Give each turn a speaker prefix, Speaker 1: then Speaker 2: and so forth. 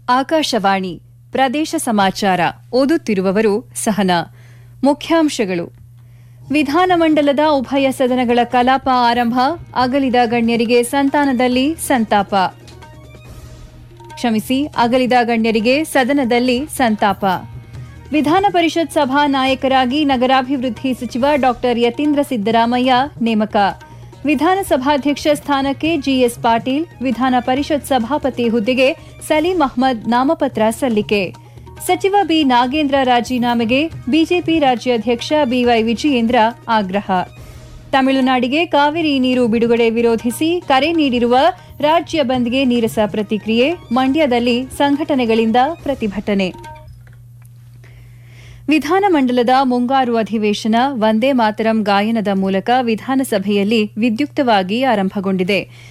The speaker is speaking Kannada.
Speaker 1: ಆಕಾಶವಾಣಿ ಪ್ರದೇಶ ಸಮಾಚಾರ ಓದುತ್ತಿರುವವರು ಸಹನಾ ಮುಖ್ಯಾಂಶಗಳು ವಿಧಾನಮಂಡಲದ ಉಭಯ ಸದನಗಳ ಕಲಾಪ ಆರಂಭ ಅಗಲಿದ ಗಣ್ಯರಿಗೆ ಸಂತಾನದಲ್ಲಿ ಸಂತಾಪ ಕ್ಷಮಿಸಿ ಅಗಲಿದ ಗಣ್ಯರಿಗೆ ಸದನದಲ್ಲಿ ಸಂತಾಪ ವಿಧಾನ ಪರಿಷತ್ ಸಭಾ ನಾಯಕರಾಗಿ ನಗರಾಭಿವೃದ್ಧಿ ಸಚಿವ ಡಾ ಯತೀಂದ್ರ ಸಿದ್ದರಾಮಯ್ಯ ನೇಮಕ ವಿಧಾನಸಭಾಧ್ಯಕ್ಷ ಸ್ಥಾನಕ್ಕೆ ಜಿಎಸ್ ಪಾಟೀಲ್ ವಿಧಾನ ಪರಿಷತ್ ಸಭಾಪತಿ ಹುದ್ದೆಗೆ ಸಲೀಂ ಅಹ್ಮದ್ ನಾಮಪತ್ರ ಸಲ್ಲಿಕೆ ಸಚಿವ ಬಿ ನಾಗೇಂದ್ರ ರಾಜೀನಾಮೆಗೆ ಬಿಜೆಪಿ ರಾಜ್ಯಾಧ್ಯಕ್ಷ ಬಿವೈ ವಿಜಯೇಂದ್ರ ಆಗ್ರಹ ತಮಿಳುನಾಡಿಗೆ ಕಾವಿರಿ ನೀರು ಬಿಡುಗಡೆ ವಿರೋಧಿಸಿ ಕರೆ ನೀಡಿರುವ ರಾಜ್ಯ ಬಂದ್ಗೆ ನೀರಸ ಪ್ರತಿಕ್ರಿಯೆ ಮಂಡ್ಯದಲ್ಲಿ ಸಂಘಟನೆಗಳಿಂದ ಪ್ರತಿಭಟನೆ ವಿಧಾನಮಂಡಲದ ಮುಂಗಾರು ಅಧಿವೇಶನ ವಂದೇ ಮಾತರಂ ಗಾಯನದ ಮೂಲಕ ವಿಧಾನಸಭೆಯಲ್ಲಿ ವಿದ್ಯುಕ್ತವಾಗಿ ಆರಂಭಗೊಂಡಿದೆ